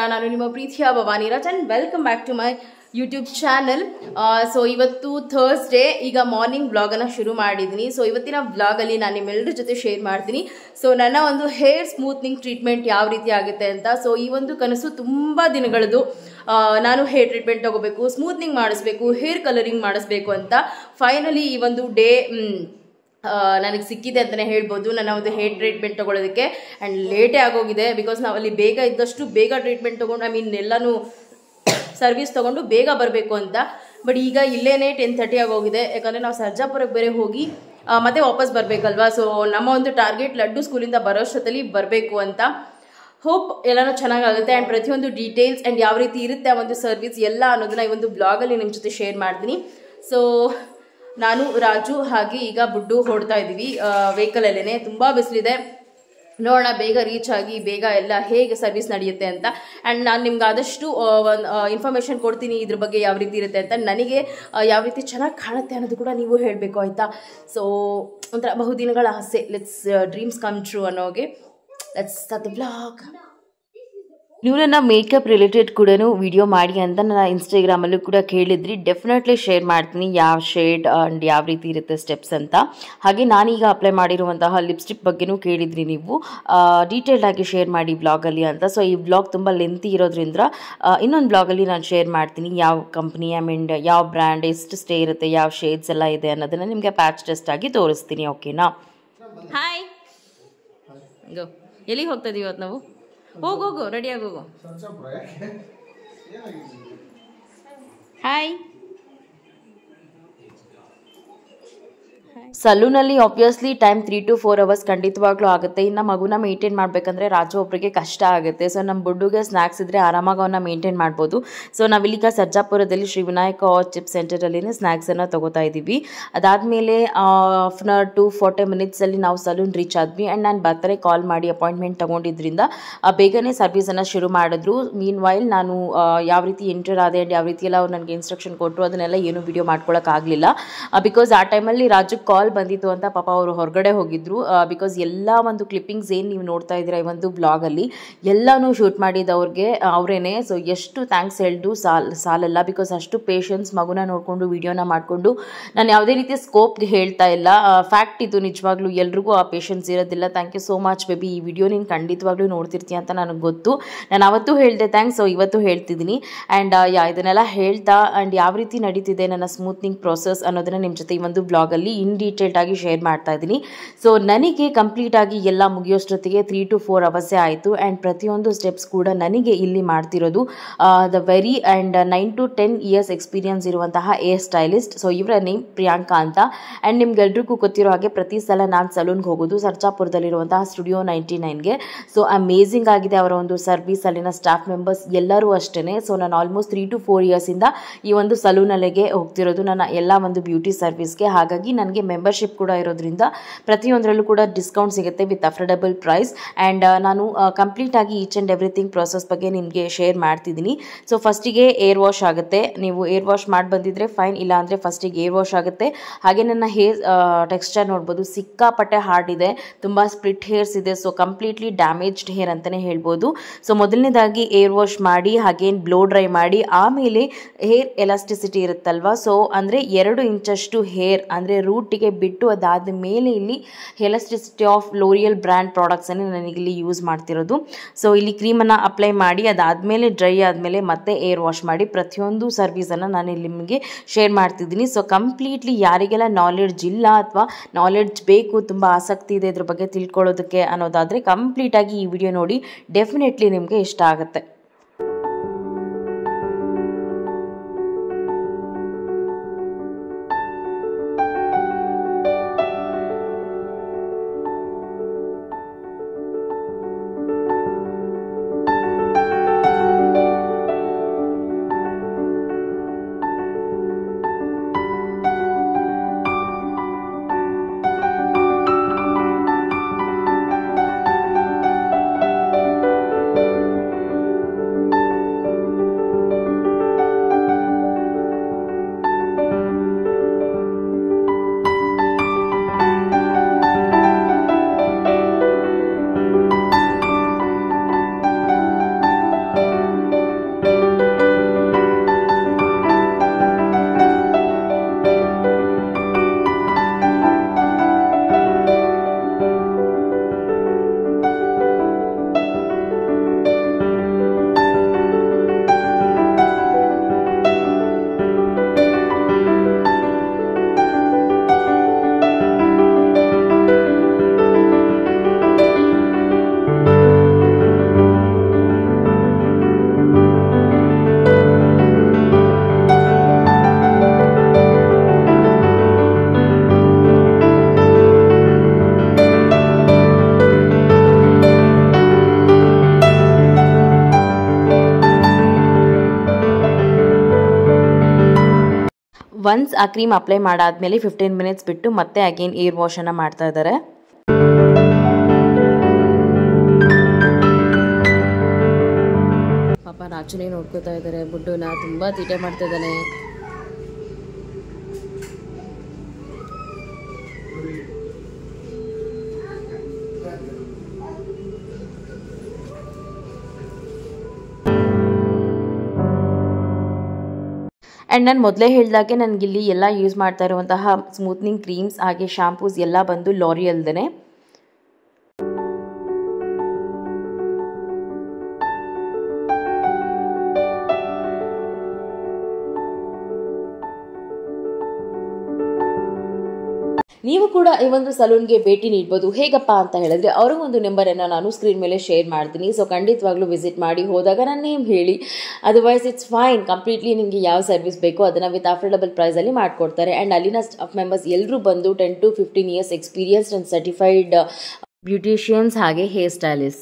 ನಾನು ನಿಮ್ಮ ಪ್ರೀತಿಯ Bhavani Raj and welcome back to my YouTube channel so ಇವತ್ತು ಥರ್ಸ್ಡೇ ಈಗ ಮಾರ್ನಿಂಗ್ ಬ್ಲಾಗನ್ನು ಶುರು ಮಾಡಿದ್ದೀನಿ ಸೊ ಇವತ್ತಿನ ಬ್ಲಾಗಲ್ಲಿ ನಾನು ನಿಮ್ಮೆಲ್ಲರ ಜೊತೆ ಶೇರ್ ಮಾಡ್ತೀನಿ ಸೊ ನನ್ನ ಒಂದು ಹೇರ್ ಸ್ಮೂತ್ನಿಂಗ್ ಟ್ರೀಟ್ಮೆಂಟ್ ಯಾವ ರೀತಿ ಆಗುತ್ತೆ ಅಂತ ಸೊ ಈ ಒಂದು ಕನಸು ತುಂಬ ದಿನಗಳದು ಆ, ನಾನು ಹೇರ್ ಟ್ರೀಟ್ಮೆಂಟ್ ತಗೋಬೇಕು ಸ್ಮೂತ್ನಿಂಗ್ ಮಾಡಿಸ್ಬೇಕು ಹೇರ್ ಕಲರಿಂಗ್ ಮಾಡಿಸ್ಬೇಕು ಅಂತ ಫೈನಲಿ ಈ ಒಂದು ಡೇ ನನಗೆ ಸಿಕ್ಕಿದೆ ಅಂತಲೇ ಹೇಳ್ಬೋದು ನನ್ನ ಒಂದು ಹೇರ್ ಟ್ರೀಟ್ಮೆಂಟ್ ತೊಗೊಳೋದಕ್ಕೆ ಆ್ಯಂಡ್ ಲೇಟೇ ಆಗೋಗಿದೆ ಬಿಕಾಸ್ ನಾವು ಅಲ್ಲಿ ಬೇಗ ಇದ್ದಷ್ಟು ಬೇಗ ಟ್ರೀಟ್ಮೆಂಟ್ ತೊಗೊಂಡು ಐ ಮೀನ್ ಎಲ್ಲನೂ ಸರ್ವಿಸ್ ತೊಗೊಂಡು ಬೇಗ ಬರಬೇಕು ಅಂತ ಬಟ್ ಈಗ ಇಲ್ಲೇನೆ ಟೆನ್ ತರ್ಟಿ ಆಗೋಗಿದೆ ಯಾಕಂದರೆ ನಾವು ಸರ್ಜಾಪುರಕ್ಕೆ ಬೇರೆ ಹೋಗಿ ಆ, ಮತ್ತೆ ವಾಪಸ್ ಬರಬೇಕಲ್ವಾ ಸೊ ನಮ್ಮ ಒಂದು ಟಾರ್ಗೆಟ್ ಲಡ್ಡು ಸ್ಕೂಲಿಂದ ಬರೋಷ್ಟೊತ್ತಲ್ಲಿ ಬರಬೇಕು ಅಂತ ಹೋಪ್ ಎಲ್ಲನೂ ಚೆನ್ನಾಗಾಗುತ್ತೆ ಆ್ಯಂಡ್ ಪ್ರತಿಯೊಂದು ಡೀಟೇಲ್ಸ್ ಆ್ಯಂಡ್ ಯಾವ ರೀತಿ ಇರುತ್ತೆ ಆ ಒಂದು ಸರ್ವಿಸ್ ಎಲ್ಲ ಅನ್ನೋದನ್ನ ಈ ಒಂದು ಬ್ಲಾಗಲ್ಲಿ ನಿಮ್ಮ ಜೊತೆ ಶೇರ್ ಮಾಡ್ತೀನಿ ಸೊ ನಾನು ರಾಜು ಹಾಗೆ ಈಗ ಬುಡ್ಡು ಹೊಡ್ತಾ ಇದ್ದೀವಿ ವೆಹಿಕಲಲ್ಲೇ ತುಂಬ ಬಿಸಿಲಿದೆ ನೋಡೋಣ ಬೇಗ ರೀಚ್ ಆಗಿ ಬೇಗ ಎಲ್ಲ ಹೇಗೆ ಸರ್ವಿಸ್ ನಡೆಯುತ್ತೆ ಅಂತ ಆ್ಯಂಡ್ ನಾನು ನಿಮ್ಗೆ ಆದಷ್ಟು ಒಂದು ಇನ್ಫಾರ್ಮೇಷನ್ ಕೊಡ್ತೀನಿ ಇದ್ರ ಬಗ್ಗೆ ಯಾವ ರೀತಿ ಇರುತ್ತೆ ಅಂತ ನನಗೆ ಆ, ಯಾವ ರೀತಿ ಚೆನ್ನಾಗಿ ಕಾಣುತ್ತೆ ಅನ್ನೋದು ಕೂಡ ನೀವು ಹೇಳಬೇಕು ಆಯಿತಾ ಸೊ ಒಂಥರ ಬಹುದಿನಗಳ ಆಸೆ ಲೆಟ್ಸ್ ಡ್ರೀಮ್ಸ್ ಕಮ್ ಟ್ರೂ ಅನ್ನೋಗೆ ಲೆಟ್ಸ್ ದ ಬ್ಲಾಗ್ ನೀವು ನನ್ನ ಮೇಕಪ್ ರಿಲೇಟೆಡ್ ಕೂಡ ವಿಡಿಯೋ ಮಾಡಿ ಅಂತ ನನ್ನ ಇನ್ಸ್ಟಾಗ್ರಾಮಲ್ಲೂ ಕೂಡ ಕೇಳಿದ್ರಿ ಡೆಫಿನೆಟ್ಲಿ ಶೇರ್ ಮಾಡ್ತೀನಿ ಯಾವ ಶೇಡ್ ಆ್ಯಂಡ್ ಯಾವ ರೀತಿ ಇರುತ್ತೆ ಸ್ಟೆಪ್ಸ್ ಅಂತ ಹಾಗೆ ನಾನೀಗ ಅಪ್ಲೈ ಮಾಡಿರುವಂತಹ ಲಿಪ್ಸ್ಟಿಕ್ ಬಗ್ಗೆನೂ ಕೇಳಿದ್ರಿ ನೀವು ಡೀಟೇಲ್ಡ್ ಆಗಿ ಶೇರ್ ಮಾಡಿ ಬ್ಲಾಗಲ್ಲಿ ಅಂತ ಸೊ ಈ ಬ್ಲಾಗ್ ತುಂಬ ಲೆಂತಿ ಇರೋದ್ರಿಂದ ಇನ್ನೊಂದು ಬ್ಲಾಗಲ್ಲಿ ನಾನು ಶೇರ್ ಮಾಡ್ತೀನಿ ಯಾವ ಕಂಪ್ನಿ ಐ ಮೀನ್ ಯಾವ ಬ್ರ್ಯಾಂಡ್ ಎಷ್ಟು ಸ್ಟೇ ಇರುತ್ತೆ ಯಾವ ಶೇಡ್ಸ್ ಎಲ್ಲ ಇದೆ ಅನ್ನೋದನ್ನು ನಿಮಗೆ ಪ್ಯಾಚ್ ಟೆಸ್ಟ್ ಆಗಿ ತೋರಿಸ್ತೀನಿ ಓಕೆನಾ ಹಾಯ್ ಗೋ ಎಲ್ಲಿಗೆ ಹೋಗ್ತಾ ಇದೀವಿ ಇವತ್ತು ನಾವು ಹೋಗು ಹೋಗು ರೆಡಿಯಾಗಿ ಹೋಗು ಹಾಯ್ ಸಲೂನಲ್ಲಿ obviously time three to four hours ಖಂಡಿತವಾಗ್ಲೂ ಆಗುತ್ತೆ ಇನ್ನು ಮಗುನ ಮೇಂಟೈನ್ ಮಾಡಬೇಕಂದ್ರೆ ರಾಜು ಒಬ್ಬರಿಗೆ ಕಷ್ಟ ಆಗುತ್ತೆ ಸೊ ನಮ್ಮ ಬುಡ್ಡುಗೆ ಸ್ನ್ಯಾಕ್ಸ್ ಇದ್ದರೆ ಆರಾಮಾಗಿ ಅವನ್ನ ಮೇಂಟೈನ್ ಮಾಡ್ಬೋದು ಸೊ ನಾವಿಲ್ಲಿಗ ಸರ್ಜಾಪುರದಲ್ಲಿ ಶ್ರೀ ವಿನಾಯಕ ಚಿಪ್ ಸೆಂಟರಲ್ಲಿನೇ ಸ್ನ್ಯಾಕ್ಸನ್ನು ತಗೋತಾ ಇದ್ದೀವಿ ಅದಾದಮೇಲೆ half an hour to forty ಮಿನಿಟ್ಸಲ್ಲಿ ನಾವು ಸಲೂನ್ ರೀಚ್ ಆದ್ವಿ ಆ್ಯಂಡ್ ನಾನು ಬರ್ತಾರೆ ಕಾಲ್ ಮಾಡಿ ಅಪಾಯಿಂಟ್ಮೆಂಟ್ ತೊಗೊಂಡಿದ್ರಿಂದ ಆ, ಬೇಗನೆ ಸರ್ವಿಸನ್ನು ಶುರು ಮಾಡಿದ್ರು ಮೀನ್ ವೈಲ್ ನಾನು ಆ, ಯಾವ ರೀತಿ ಎಂಟರ್ ಆದೆ ಆ್ಯಂಡ್ ಯಾವ ರೀತಿ ಎಲ್ಲ ಅವ್ರು ನನಗೆ ಇನ್ಸ್ಟ್ರಕ್ಷನ್ ಕೊಟ್ಟರು ಅದನ್ನೆಲ್ಲ ಏನು ವಿಡಿಯೋ ಮಾಡ್ಕೊಳಕ್ಕಾಗಲಿಲ್ಲ ಬಿಕಾಸ್ ಆ ಟೈಮಲ್ಲಿ ರಾಜು ಕಾಲ್ ಬಂದಿತ್ತು ಅಂತ ಪಾಪ ಅವರು ಹೊರಗಡೆ ಹೋಗಿದ್ರು ಬಿಕಾಸ್ ಎಲ್ಲ ಒಂದು ಕ್ಲಿಪ್ಪಿಂಗ್ಸ್ ಏನು ನೀವು ನೋಡ್ತಾ ಇದ್ದೀರಾ ಈ ಒಂದು ಬ್ಲಾಗಲ್ಲಿ ಎಲ್ಲನೂ ಶೂಟ್ ಮಾಡಿದವ್ರಿಗೆ ಅವರೇನೆ ಸೊ ಎಷ್ಟು ಥ್ಯಾಂಕ್ಸ್ ಹೇಳ್ದು ಸಾಲ್ ಸಾಲಲ್ಲ ಬಿಕಾಸ್ ಅಷ್ಟು ಪೇಷನ್ಸ್ ಮಗುನ ನೋಡಿಕೊಂಡು ವಿಡಿಯೋನ ಮಾಡಿಕೊಂಡು ನಾನು ಯಾವುದೇ ರೀತಿಯ ಸ್ಕೋಪ್ ಹೇಳ್ತಾ ಇಲ್ಲ ಫ್ಯಾಕ್ಟ್ ಇದು ನಿಜವಾಗ್ಲೂ ಎಲ್ರಿಗೂ ಆ ಪೇಷನ್ಸ್ ಇರೋದಿಲ್ಲ thank you so much baby ಈ ವಿಡಿಯೋ ನೀನು ಖಂಡಿತವಾಗ್ಲೂ ನೋಡ್ತಿರ್ತೀಯ ಅಂತ ನನಗೆ ಗೊತ್ತು ನಾನು ಅವತ್ತು ಹೇಳಿದೆ ಥ್ಯಾಂಕ್ಸ್ ಸೊ ಇವತ್ತು ಹೇಳ್ತಿದ್ದೀನಿ ಆ್ಯಂಡ್ ಯಾ ಇದನ್ನೆಲ್ಲ ಹೇಳ್ತಾ ಆ್ಯಂಡ್ ಯಾವ ರೀತಿ ನಡೀತಿದೆ ನನ್ನ ಸ್ಮೂತ್ನಿಂಗ್ ಪ್ರೊಸೆಸ್ ಅನ್ನೋದನ್ನ ನಿಮ್ಮ ಜೊತೆ ಈ ಒಂದು ಬ್ಲಾಗಲ್ಲಿ ಇನ್ ಡೀಟೇಲ್ಡ್ ಆಗಿ ಶೇರ್ ಮಾಡ್ತಾ ಇದ್ದೀನಿ ಸೊ ನನಗೆ ಕಂಪ್ಲೀಟ್ ಆಗಿ ಎಲ್ಲ ಮುಗಿಯೋಷ್ಟೊತ್ತಿಗೆ ತ್ರೀ ಟು ಫೋರ್ ಅವರ್ಸೇ ಆಯಿತು ಆ್ಯಂಡ್ ಪ್ರತಿಯೊಂದು ಸ್ಟೆಪ್ಸ್ ಕೂಡ ನನಗೆ ಇಲ್ಲಿ ಮಾಡ್ತಿರೋದು the very and nine to ten years experience ಇರುವಂತಹ ಏರ್ ಸ್ಟೈಲಿಸ್ಟ್ ಸೊ ಇವರ ನೇಮ್ ಪ್ರಿಯಾಂಕಾ ಅಂತ ಆ್ಯಂಡ್ ನಿಮ್ಗೆಲ್ರಿಗೂ ಗೊತ್ತಿರೋ ಹಾಗೆ ಪ್ರತಿ ಸಲ ನಾನು ಸಲೂನ್ಗೆ ಹೋಗೋದು ಸರ್ಜಾಪುರದಲ್ಲಿರುವಂತಹ ಸ್ಟುಡಿಯೋ ನೈಂಟಿ ನೈನ್ಗೆ ಸೊ ಅಮೇಝಿಂಗ್ ಆಗಿದೆ ಅವರ ಒಂದು ಸರ್ವಿಸ್ ಅಲ್ಲಿನ ಸ್ಟಾಫ್ ಮೆಂಬರ್ಸ್ ಎಲ್ಲರೂ ಅಷ್ಟೇ ಸೊ ನಾನು ಆಲ್ಮೋಸ್ಟ್ ತ್ರೀ ಟು ಫೋರ್ ಇಯರ್ಸಿಂದ ಈ ಒಂದು ಸಲೂನಲ್ಲಿಗೆ ಹೋಗ್ತಿರೋದು ನನ್ನ ಎಲ್ಲ ಒಂದು ಬ್ಯೂಟಿ ಸರ್ವಿಸ್ಗೆ ಹಾಗಾಗಿ ನನಗೆ ಮೆಂಬರ್ಶಿಪ್ ಕೂಡ ಇರೋದ್ರಿಂದ ಪ್ರತಿಯೊಂದರಲ್ಲೂ ಕೂಡ ಡಿಸ್ಕೌಂಟ್ ಸಿಗುತ್ತೆ ವಿತ್ ಅಫೋರ್ಡಬಲ್ ಪ್ರೈಸ್ ಆ್ಯಂಡ್ ನಾನು ಕಂಪ್ಲೀಟ್ ಆಗಿ ಈಚ್ ಆ್ಯಂಡ್ ಎವ್ರಿಥಿಂಗ್ ಪ್ರೊಸೆಸ್ ಬಗ್ಗೆ ನಿಮಗೆ ಶೇರ್ ಮಾಡ್ತಿದ್ದೀನಿ ಸೊ ಫಸ್ಟಿಗೆ ಏರ್ ವಾಶ್ ಆಗುತ್ತೆ ನೀವು ಏರ್ ವಾಶ್ ಮಾಡಿ ಬಂದಿದ್ರೆ ಫೈನ್ ಇಲ್ಲ ಅಂದರೆ ಫಸ್ಟಿಗೆ ಏರ್ ವಾಶ್ ಆಗುತ್ತೆ ಹಾಗೆ ನನ್ನ ಹೇರ್ ಟೆಕ್ಸ್ಚರ್ ನೋಡ್ಬೋದು ಸಿಕ್ಕಾಪಟ್ಟೆ ಹಾರ್ಡ್ ಇದೆ ತುಂಬ ಸ್ಪ್ಲಿಟ್ ಹೇರ್ಸ್ ಇದೆ ಸೊ ಕಂಪ್ಲೀಟ್ಲಿ ಡ್ಯಾಮೇಜ್ಡ್ ಹೇರ್ ಅಂತಲೇ ಹೇಳ್ಬೋದು ಸೊ ಮೊದಲನೇದಾಗಿ ಏರ್ ವಾಶ್ ಮಾಡಿ ಹಾಗೇನು ಬ್ಲೋ ಡ್ರೈ ಮಾಡಿ ಆಮೇಲೆ ಹೇರ್ ಎಲಾಸ್ಟಿಸಿಟಿ ಇರುತ್ತಲ್ವಾ ಸೊ ಅಂದರೆ ಎರಡು ಇಂಚಷ್ಟು ಹೇರ್ ಅಂದರೆ ರೂಟಿಗೆ ಬಿಟ್ಟು ಅದಾದ ಮೇಲೆ ಇಲ್ಲಿ ಎಲಾಸ್ಟಿಸಿಟಿ ಆಫ್ ಲೋರಿಯಲ್ ಬ್ರ್ಯಾಂಡ್ ಪ್ರಾಡಕ್ಟ್ಸನ್ನೇ ನನಗಿಲ್ಲಿ ಯೂಸ್ ಮಾಡ್ತಿರೋದು ಸೊ ಇಲ್ಲಿ ಕ್ರೀಮನ್ನು ಅಪ್ಲೈ ಮಾಡಿ ಅದಾದಮೇಲೆ ಡ್ರೈ ಆದಮೇಲೆ ಮತ್ತೆ ಏರ್ ವಾಶ್ ಮಾಡಿ ಪ್ರತಿಯೊಂದು ಸರ್ವಿಸನ್ನು ನಾನು ಇಲ್ಲಿ ನಿಮಗೆ ಶೇರ್ ಮಾಡ್ತಿದ್ದೀನಿ ಸೊ ಕಂಪ್ಲೀಟ್ಲಿ ಯಾರಿಗೆಲ್ಲ ನಾಲೆಡ್ಜ್ ಇಲ್ಲ ಅಥವಾ ನಾಲೆಡ್ಜ್ ಬೇಕು ತುಂಬ ಆಸಕ್ತಿ ಇದೆ ಇದ್ರ ಬಗ್ಗೆ ತಿಳ್ಕೊಳ್ಳೋದಕ್ಕೆ ಅನ್ನೋದಾದರೆ ಕಂಪ್ಲೀಟಾಗಿ ಈ ವಿಡಿಯೋ ನೋಡಿ ಡೆಫಿನೆಟ್ಲಿ ನಿಮಗೆ ಇಷ್ಟ ಆಗುತ್ತೆ ಒನ್ಸ್ ಆ ಕ್ರೀಮ್ ಅಪ್ಲೈ ಮಾಡಾದ್ಮೇಲೆ ಫಿಫ್ಟೀನ್ ಮಿನಿಟ್ಸ್ ಬಿಟ್ಟು ಮತ್ತೆ ಅಗೇನ್ ಏರ್ ವಾಶನ್ನು ಮಾಡ್ತಾ ಇದ್ದಾರೆ ಪಾಪ ರಾಜುನೇ ನೋಡ್ಕೋತಾ ಇದ್ದಾರೆ ಬುಡ್ಡುನ ತುಂಬ ತೀಟೆ ಮಾಡ್ತಾ ಇದ್ದಾನೆ ಆ್ಯಂಡ್ ನಾನು ಮೊದಲೇ ಹೇಳಿದಾಗೆ ನನಗಿಲ್ಲಿ ಎಲ್ಲ ಯೂಸ್ ಮಾಡ್ತಾ ಇರುವಂತಹ ಸ್ಮೂತ್ನಿಂಗ್ ಕ್ರೀಮ್ಸ್ ಹಾಗೆ ಶಾಂಪೂಸ್ ಎಲ್ಲ ಬಂದು ಲಾರಿಯಲ್ದೇ ನೀವು ಕೂಡ ಈ ಒಂದು ಸಲೂನ್ಗೆ ಭೇಟಿ ನೀಡ್ಬೋದು ಹೇಗಪ್ಪ ಅಂತ ಹೇಳಿದ್ರೆ ಅವ್ರಿಗೊಂದು ನಂಬರನ್ನು ನಾನು ಸ್ಕ್ರೀನ್ ಮೇಲೆ ಶೇರ್ ಮಾಡ್ತೀನಿ ಸೊ ಖಂಡಿತವಾಗ್ಲೂ ವಿಸಿಟ್ ಮಾಡಿ ಹೋದಾಗ ನನ್ನ ನೇಮ್ ಹೇಳಿ ಅದರ್ವೈಸ್ ಇಟ್ಸ್ ಫೈನ್ ಕಂಪ್ಲೀಟ್ಲಿ ನಿಮಗೆ ಯಾವ ಸರ್ವಿಸ್ ಬೇಕೋ ಅದನ್ನು ವಿತ್ ಅಫೋರ್ಡಬಲ್ ಪ್ರೈಸಲ್ಲಿ ಮಾಡಿಕೊಡ್ತಾರೆ ಆ್ಯಂಡ್ ಅಲ್ಲಿನ ಸ್ಟಾಫ್ ಮೆಂಬರ್ಸ್ ಎಲ್ಲರೂ ಬಂದು ten to fifteen years experienced and certified beauticians ಹಾಗೆ ಹೇರ್ ಸ್ಟೈಲಿಸ್ಟ್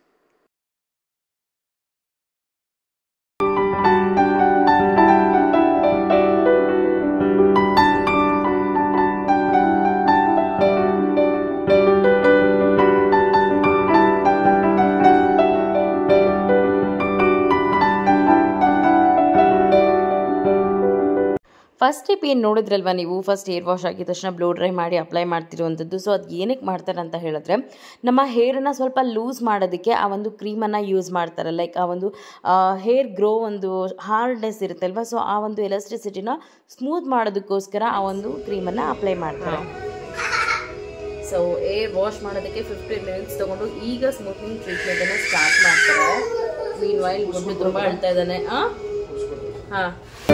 ಫಸ್ಟ್ ಟಿಪ್ ಏನು ನೋಡಿದ್ರಲ್ವ ನೀವು ಫಸ್ಟ್ ಹೇರ್ ವಾಶ್ ಆಗಿದ ತಕ್ಷಣ ಬ್ಲೋ ಡ್ರೈ ಮಾಡಿ ಅಪ್ಲೈ ಮಾಡ್ತಿರುವಂಥದ್ದು ಸೊ ಅದು ಏನಕ್ಕೆ ಮಾಡ್ತಾರೆ ಅಂತ ಹೇಳಿದ್ರೆ ನಮ್ಮ ಹೇರನ್ನು ಸ್ವಲ್ಪ ಲೂಸ್ ಮಾಡೋದಕ್ಕೆ ಆ ಒಂದು ಕ್ರೀಮನ್ನು ಯೂಸ್ ಮಾಡ್ತಾರೆ ಲೈಕ್ ಆ ಒಂದು ಹೇರ್ ಗ್ರೋ ಒಂದು ಹಾರ್ಡ್ನೆಸ್ ಇರುತ್ತೆ ಅಲ್ವಾ ಸೊ ಆ ಒಂದು ಎಲಾಸ್ಟಿಸಿಟಿನ ಸ್ಮೂತ್ ಮಾಡೋದಕ್ಕೋಸ್ಕರ ಆ ಒಂದು ಕ್ರೀಮನ್ನು ಅಪ್ಲೈ ಮಾಡ್ತಾರೆ ಸೊ ಏರ್ ವಾಶ್ ಮಾಡೋದಕ್ಕೆ ಫಿಫ್ಟೀನ್ ಮಿನಿಟ್ಸ್ ತೊಗೊಂಡು ಈಗ ಸ್ಮೂತ್ನಿಂಗ್ ಟ್ರೀಟ್ಮೆಂಟನ್ನು ಸ್ಟಾರ್ಟ್ ಮಾಡ್ತಾರೆ ಮೀನ್ ವೈಲ್ ಗುಡ್ಡು ತುಂಬ ಹೇಳ್ತಾ ಇದ್ದಾನೆ ಹಾಂ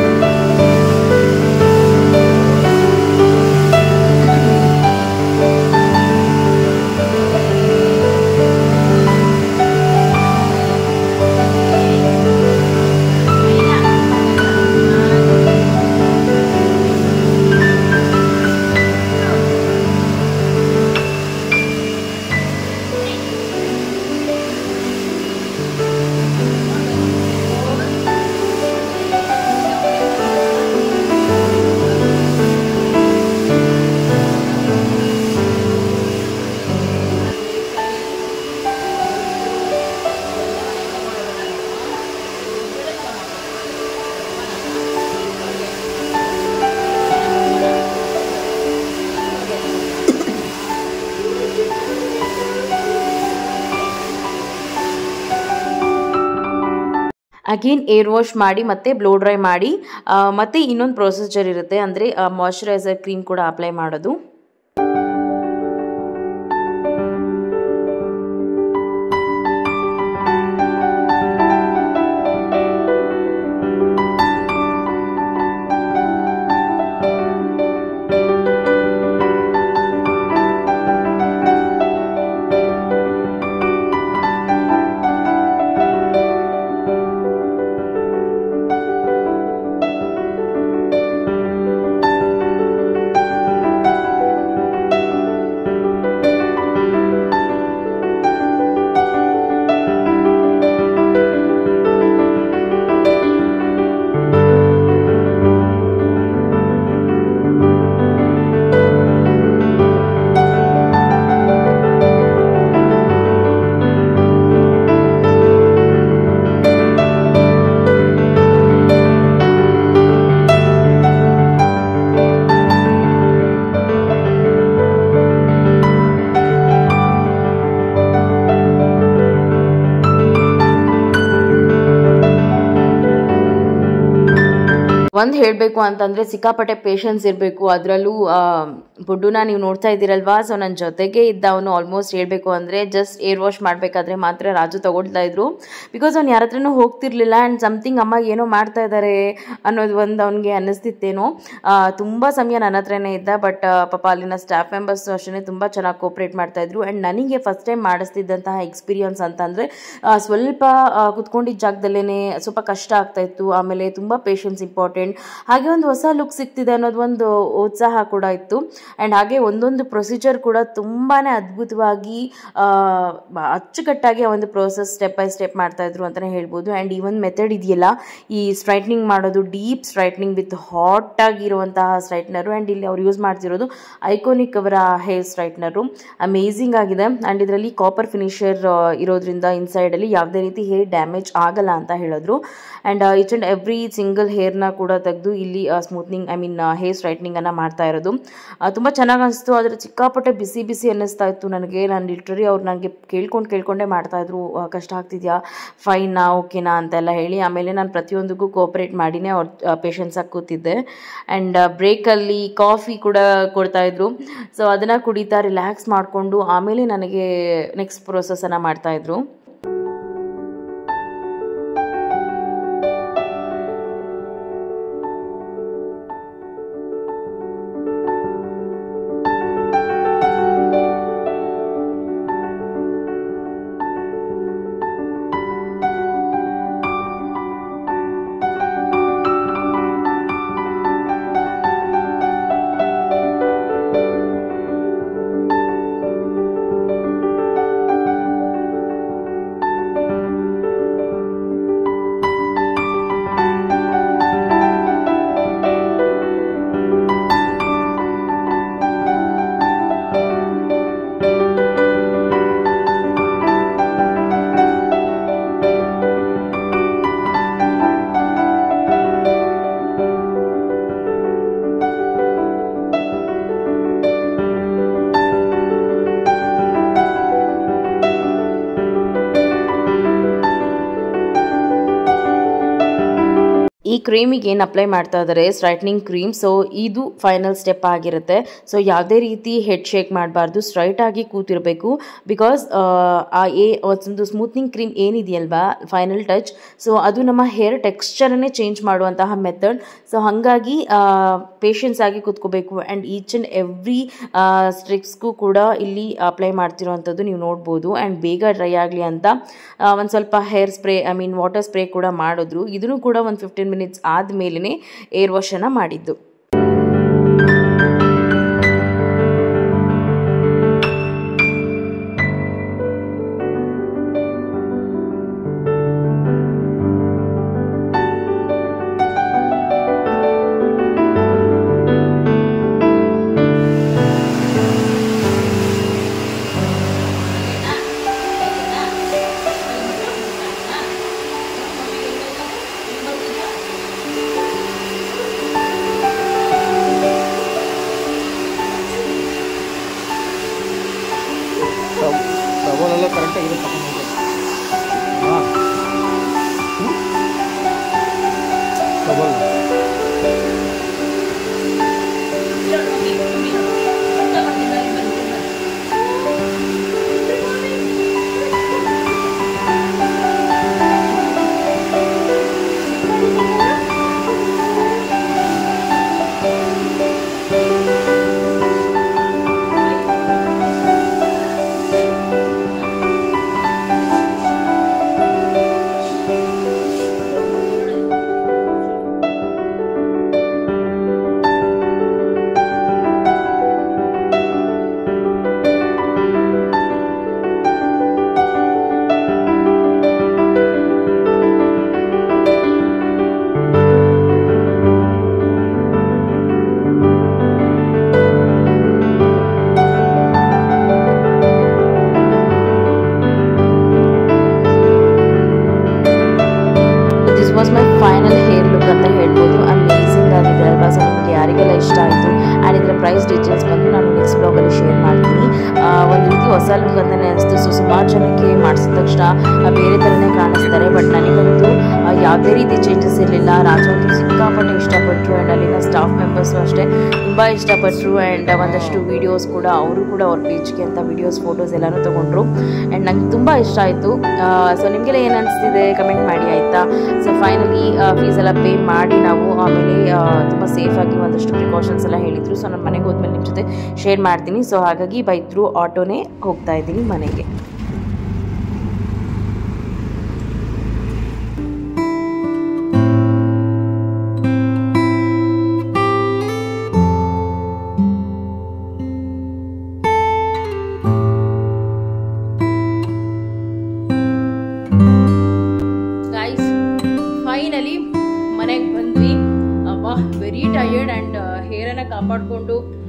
ಅಗೇನ್ ಏರ್ ವಾಶ್ ಮಾಡಿ ಮತ್ತೆ ಬ್ಲೋ ಡ್ರೈ ಮಾಡಿ ಆ, ಮತ್ತೆ ಇನ್ನೊಂದು ಪ್ರೊಸೀಜರ್ ಇರುತ್ತೆ ಅಂದರೆ ಮಾಯ್ಶ್ಚರೈಸರ್ ಕ್ರೀಮ್ ಕೂಡ ಅಪ್ಲೈ ಮಾಡೋದು ಒಂದು ಹೇಳಬೇಕು ಅಂತಂದರೆ ಸಿಕ್ಕಾಪಟ್ಟೆ ಪೇಷನ್ಸ್ ಇರಬೇಕು ಅದರಲ್ಲೂ ಬುಡ್ಡುನ ನೀವು ನೋಡ್ತಾ ಇದ್ದೀರಲ್ವಾ ಸೊ ನನ್ನ ಜೊತೆಗೆ ಇದ್ದ ಅವನು ಆಲ್ಮೋಸ್ಟ್ ಹೇಳಬೇಕು ಅಂದರೆ ಜಸ್ಟ್ ಏರ್ ವಾಶ್ ಮಾಡಬೇಕಾದ್ರೆ ಮಾತ್ರ ರಾಜು ತಗೊಳ್ತಾ ಇದ್ರು ಬಿಕಾಸ್ ಅವ್ನು ಯಾರ ಹತ್ರನೂ ಹೋಗ್ತಿರ್ಲಿಲ್ಲ ಆ್ಯಂಡ್ ಸಮಥಿಂಗ್ ಅಮ್ಮ ಏನೋ ಮಾಡ್ತಾ ಇದ್ದಾರೆ ಅನ್ನೋದು ಒಂದು ಅವನಿಗೆ ಅನ್ನಿಸ್ತಿತ್ತೇನೋ ತುಂಬ ಸಮಯ ನನ್ನ ಹತ್ರನೇ ಇದ್ದ ಬಟ್ ಪಾಪ ಅಲ್ಲಿನ ಸ್ಟಾಫ್ ಮೆಂಬರ್ಸ್ ಅಷ್ಟೇ ತುಂಬ ಚೆನ್ನಾಗಿ ಕೋಪ್ರೇಟ್ ಮಾಡ್ತಾ ಇದ್ರು ಆ್ಯಂಡ್ ನನಗೆ ಫಸ್ಟ್ ಟೈಮ್ ಮಾಡಿಸ್ತಿದ್ದಂತಹ ಎಕ್ಸ್ಪೀರಿಯನ್ಸ್ ಅಂತಂದರೆ ಸ್ವಲ್ಪ ಆ, ಕುತ್ಕೊಂಡಿದ್ದ ಜಾಗದಲ್ಲೇ ಸ್ವಲ್ಪ ಕಷ್ಟ ಆಗ್ತಾ ಇತ್ತು ಆಮೇಲೆ ತುಂಬ ಪೇಷನ್ಸ್ ಇಂಪಾರ್ಟೆಂಟ್ ಇಂಪಾರ್ಟೆಂಟ್ ಹಾಗೆ ಒಂದು ಹೊಸ ಲುಕ್ ಸಿಗ್ತಿದೆ ಅನ್ನೋದು ಒಂದು ಉತ್ಸಾಹ ಕೂಡ ಇತ್ತು ಆ್ಯಂಡ್ ಹಾಗೆ ಒಂದೊಂದು ಪ್ರೊಸೀಜರ್ ಕೂಡ ತುಂಬಾ ಅದ್ಭುತವಾಗಿ ಆ, ಬ- ಅಚ್ಚುಕಟ್ಟಾಗಿ ಆ ಒಂದು ಪ್ರೋಸೆಸ್ ಸ್ಟೆಪ್ ಬೈ ಸ್ಟೆಪ್ ಮಾಡ್ತಾ ಇದ್ರು ಅಂತಲೇ ಹೇಳ್ಬೋದು ಆ್ಯಂಡ್ ಈ ಒಂದು ಮೆಥಡ್ ಇದೆಯಲ್ಲ ಈ ಸ್ಟ್ರೈಟ್ನಿಂಗ್ ಮಾಡೋದು ಡೀಪ್ ಸ್ಟ್ರೈಟ್ನಿಂಗ್ ವಿತ್ ಹಾಟ್ ಆಗಿರುವಂತಹ ಸ್ಟ್ರೈಟ್ನರು ಆ್ಯಂಡ್ ಇಲ್ಲಿ ಅವ್ರು ಯೂಸ್ ಮಾಡ್ತಿರೋದು ಐಕೋನಿಕ್ ಅವರ ಹೇರ್ ಸ್ಟ್ರೈಟ್ನರು ಅಮೇಝಿಂಗ್ ಆಗಿದೆ ಆ್ಯಂಡ್ ಇದರಲ್ಲಿ ಕಾಪರ್ ಫಿನಿಷರ್ ಇರೋದ್ರಿಂದ ಇನ್ಸೈಡಲ್ಲಿ ಯಾವುದೇ ರೀತಿ ಹೇರ್ ಡ್ಯಾಮೇಜ್ ಆಗಲ್ಲ ಅಂತ ಹೇಳಿದ್ರು and each and every single ಹೇರ್ನ ಕೂಡ ತೆಗೆದು ಇಲ್ಲಿ ಸ್ಮೂತ್ನಿಂಗ್ ಐ ಮೀನ್ ಹೇರ್ ಸ್ಟ್ರೈಟ್ನಿಂಗನ್ನು ಮಾಡ್ತಾ ಇರೋದು ತುಂಬ ಚೆನ್ನಾಗಿ ಅನಿಸ್ತು ಆದರೆ ಸಿಕ್ಕಾಪಟ್ಟೆ ಬಿಸಿ ಬಿಸಿ ಅನ್ನಿಸ್ತಾ ಇತ್ತು ನನಗೆ ನಾನು ಲಿಟ್ರರಿ ಅವ್ರು ನನಗೆ ಕೇಳ್ಕೊಂಡು ಕೇಳ್ಕೊಂಡೇ ಮಾಡ್ತಾಯಿದ್ರು ಕಷ್ಟ ಆಗ್ತಿದೆಯಾ ಫೈನಾ ಓಕೆನಾ ಅಂತೆಲ್ಲ ಹೇಳಿ ಆಮೇಲೆ ನಾನು ಪ್ರತಿಯೊಂದಕ್ಕೂ ಕೋಆಪ್ರೇಟ್ ಮಾಡಿನೇ ಅವ್ರ ಪೇಷನ್ಸಾಗಿ ಕೂತಿದ್ದೆ ಆ್ಯಂಡ್ ಬ್ರೇಕಲ್ಲಿ ಕಾಫಿ ಕೂಡ ಕೊಡ್ತಾಯಿದ್ರು ಸೊ ಅದನ್ನು ಕುಡಿತಾ ರಿಲ್ಯಾಕ್ಸ್ ಮಾಡಿಕೊಂಡು ಆಮೇಲೆ ನನಗೆ ನೆಕ್ಸ್ಟ್ ಪ್ರೊಸೆಸನ್ನು ಮಾಡ್ತಾಯಿದ್ರು ಈ ಕ್ರೀಮಿಗೆ ಏನು ಅಪ್ಲೈ ಮಾಡ್ತಾ ಇದ್ದಾರೆ ಸ್ಟ್ರೈಟ್ನಿಂಗ್ ಕ್ರೀಮ್ ಸೊ ಇದು ಫೈನಲ್ ಸ್ಟೆಪ್ ಆಗಿರುತ್ತೆ ಸೊ ಯಾವುದೇ ರೀತಿ ಹೆಡ್ ಶೇಕ್ ಮಾಡಬಾರ್ದು ಸ್ಟ್ರೈಟ್ ಆಗಿ ಕೂತಿರಬೇಕು ಬಿಕಾಸ್ ಆ ಏ ಒಂದು ಸ್ಮೂತ್ನಿಂಗ್ ಕ್ರೀಮ್ ಏನಿದೆಯಲ್ವಾ ಫೈನಲ್ ಟಚ್ ಸೊ ಅದು ನಮ್ಮ ಹೇರ್ ಟೆಕ್ಸ್ಚರನ್ನೇ ಚೇಂಜ್ ಮಾಡುವಂತಹ ಮೆಥಡ್ ಸೊ ಹಾಗಾಗಿ ಪೇಷನ್ಸ್ ಆಗಿ ಕೂತ್ಕೋಬೇಕು ಆ್ಯಂಡ್ ಈಚ್ ಆ್ಯಂಡ್ ಎವ್ರಿ ಸ್ಟ್ರಿಕ್ಸ್ಗೂ ಕೂಡ ಇಲ್ಲಿ ಅಪ್ಲೈ ಮಾಡ್ತಿರೋವಂಥದ್ದು ನೀವು ನೋಡ್ಬೋದು ಆ್ಯಂಡ್ ಬೇಗ ಡ್ರೈ ಆಗಲಿ ಅಂತ ಒಂದು ಸ್ವಲ್ಪ hair spray I mean water spray ಕೂಡ ಮಾಡಿದ್ರು ಇದನ್ನು ಕೂಡ ಒಂದು ಫಿಫ್ಟೀನ್ ಮಿನಿಟ್ಸ್ ಆದಮೇಲೆ ಏರ್ ವಾಶನ್ನು ಮಾಡಿದ್ದು ಟವಲೆಲ್ಲ ಕರೆಕ್ಟಾಗಿದೆ ತಗೊಂಡು ಹಾಂ towel this was my final hair look ಅಂತ ಹೇಳ್ಬೋದು ಅಮೇಝಿಂಗ್ ಆಗಿದೆ ಅಲ್ವಾ ಸೊ ನಿಮಗೆ ಯಾರಿಗೆಲ್ಲ ಇಷ್ಟ ಆಯಿತು ಆ್ಯಂಡ್ ಇದರ ಪ್ರೈಸ್ ಡೀಟೇಲ್ಸ್ ಬಂದು ನಾನು ನೆಕ್ಸ್ಟ್ ಬ್ಲಾಗಲ್ಲಿ ಶೇರ್ ಮಾಡ್ತೀನಿ ಆ, ಒಂದು ರೀತಿ ಹೊಸ ಲುಕ್ ಅಂತಲೇ ಅನಿಸ್ತು ಸೊ ಸುಮಾರು ಜನಕ್ಕೆ ಮಾಡಿಸಿದ ತಕ್ಷಣ ಆ, ಬೇರೆ ಥರನೇ ಕಾಣಿಸ್ತಾರೆ ಬಟ್ ನನಗಂತೂ ಆ, ಯಾವುದೇ ರೀತಿ ಚೇಂಜಸ್ ಇರಲಿಲ್ಲ ರಾಜ ಅಂತೂ ಸಿಕ್ಕಾಪಟ್ಟೆ ಇಷ್ಟಪಟ್ಟರು ಆ್ಯಂಡ್ ಅಲ್ಲಿನ ಸ್ಟಾಫ್ ಮೆಂಬರ್ಸು ಅಷ್ಟೇ ತುಂಬ ಇಷ್ಟಪಟ್ಟರು ಆ್ಯಂಡ್ ಒಂದಷ್ಟು ವೀಡಿಯೋಸ್ ಕೂಡ ಅವರು ಕೂಡ ಅವ್ರ ಪೇಜ್ಗೆ ಅಂತ ವೀಡಿಯೋಸ್ ಫೋಟೋಸ್ ಎಲ್ಲನೂ ತೊಗೊಂಡ್ರು ಆ್ಯಂಡ್ ನಂಗೆ ತುಂಬ ಇಷ್ಟ ಆಯಿತು ಸೊ ನಿಮಗೆಲ್ಲ ಏನು ಅನಿಸ್ತಿದೆ ಕಮೆಂಟ್ ಮಾಡಿ ಆಯಿತಾ ಸೊ ಫೈನಲಿ ಫೀಸ್ ಎಲ್ಲ ಪೇ ಮಾಡಿ ನಾವು ಆಮೇಲೆ ತುಂಬ ಸೇಫಾಗಿ ಒಂದಷ್ಟು ಪ್ರಿಕಾಷನ್ಸ್ ಎಲ್ಲ ಹೇಳಿದರು ಸೊ ನಾನು ಮನೆಗೆ ಹೋದ್ಮೇಲೆ ನಿಮ್ಮ ಜೊತೆ ಶೇರ್ ಮಾಡ್ತೀನಿ ಸೊ ಹಾಗಾಗಿ ಬೈ ಥ್ರೂ ಆಟೋನೇ ಹೋಗ್ತಾ ಇದ್ದೀನಿ ಮನೆಗೆ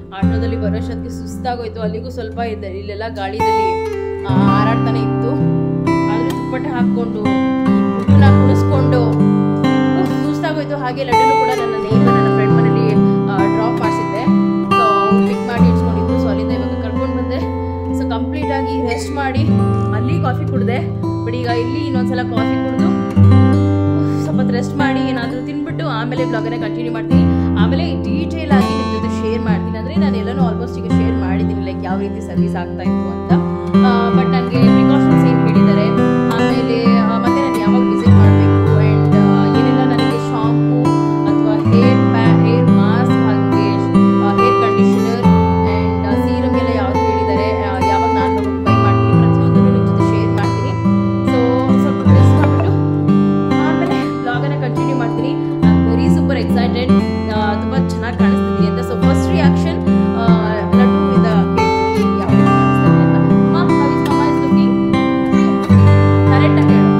ಆಟೋದಲ್ಲಿ ಬರೋಷ್ಟೊತ್ತಿಗೆ ಸುಸ್ತಾಗೋಯ್ತು ಅಲ್ಲಿಗೂ ಸ್ವಲ್ಪ ಇದೆ ಇಲ್ಲೆಲ್ಲ ಗಾಳಿದಲ್ಲಿ ಆ, ಹಾರಾಡ್ತಾನೆ ಇತ್ತು ಆದ್ರೆ ದುಪ್ಪಟ್ಟೆ ಹಾಕ್ಕೊಂಡು ಹುಡುಗನ ಕುಣಿಸ್ಕೊಂಡು ಉಫ್, ಸುಸ್ತಾಗೋಯ್ತು ಹಾಗೆ ಲಡ್ಡುನು ಕೂಡ ನನ್ನ ನೇಬರ್ ನನ್ನ ಫ್ರೆಂಡ್ ಮನೇಲಿ ಡ್ರಾಪ್ ಮಾಡಿಸಿದ್ದೆ ಸೊ ಪಿಕ್ ಮಾಡಿ ಇಟ್ಕೊಂಡಿದ್ರು ಸೊ ಅಲ್ಲಿಂದ ಇವಾಗ ಕರ್ಕೊಂಡು ಬಂದೆ ಸೊ ಕಂಪ್ಲೀಟ್ ಆಗಿ ರೆಸ್ಟ್ ಮಾಡಿ ಅಲ್ಲಿ ಕಾಫಿ ಕುಡಿದೆ ಬಟ್ ಈಗ ಇಲ್ಲಿ ಇನ್ನೊಂದ್ಸಲ ಕಾಫಿ ಕುಡಿದು ಸ್ವಲ್ಪ ರೆಸ್ಟ್ ಮಾಡಿ ಏನಾದರೂ ತಿನ್ಬಿಟ್ಟು ಆಮೇಲೆ ಬ್ಲಾಗನ್ನ ಕಂಟಿನ್ಯೂ ಮಾಡ್ತೀನಿ ಆಮೇಲೆ ಡೀಟೇಲ್ ಆಗಿ ನಿಮ್ಮ ಜೊತೆ ಶೇರ್ ಮಾಡ್ತೀನಿ ಅಂದರೆ ನಾನು ಎಲ್ಲನೂ ಆಲ್ಮೋಸ್ಟ್ ಈಗ ಶೇರ್ ಮಾಡಿದ್ದೀನಿ ಲೈಕ್ ಯಾವ ರೀತಿ ಸರ್ವಿಸ್ ಆಗ್ತಾ ಇತ್ತು ಅಂತ ಬಟ್ ನನಗೆ ಪ್ರಿಕಾಷನ್ಸ್ ಏನು ಹೇಳಿದ್ದಾರೆ ಆಮೇಲೆ ಆ, ಮತ್ತೆ ನಾನು ಯಾವಾಗ ವಿಸಿಟ್ ಮಾಡಬೇಕು ಆ್ಯಂಡ್ ಏನೆಲ್ಲ ನನಗೆ ಶಾಂಪು ಅಥವಾ ಹೇರ್ ಪ್ಯಾ ಹೇರ್ ಮಾಸ್ಕ್ ಹಾಗೆ ಹೇರ್ ಕಂಡೀಷನರ್ ಆ್ಯಂಡ್ ಸೀರಮ್ ಎಲ್ಲ ಯಾವ್ದು ಹೇಳಿದ್ದಾರೆ ಆ, ಯಾವಾಗ ನಾನು ಬೈ ಮಾಡ್ತೀನಿ ಪ್ರತಿಯೊಂದು ನಿಮ್ಮ ಜೊತೆ ಶೇರ್ ಮಾಡ್ತೀನಿ ಸೊ ಸ್ವಲ್ಪ ರೆಸ್ಟ್ ಮಾಡಿಬಿಟ್ಟು ಆಮೇಲೆ ಬ್ಲಾಗನ್ನ ಕಂಟಿನ್ಯೂ ಮಾಡ್ತೀನಿ ವೆರಿ ಸೂಪರ್ ಎಕ್ಸೈಟೆಡ್ ತುಂಬ ಚೆನ್ನಾಗಿ ಕಾಣಿಸ್ತಿದ್ದೀನಿ ಅಂತ ಸೊ ಫಸ್ಟ್ ರಿಯಾಕ್ಷನ್ ಲಡ್ಡುವಿಂದ ಕೇಳ್ತೀನಿ ಯಾವ ರೀತಿ ಕಾಣಿಸ್ತಾರೆ ಅಂತ ಅಮ್ಮ how is mamma is looking ಕರೆಕ್ಟಾಗಿ ಹೇಳು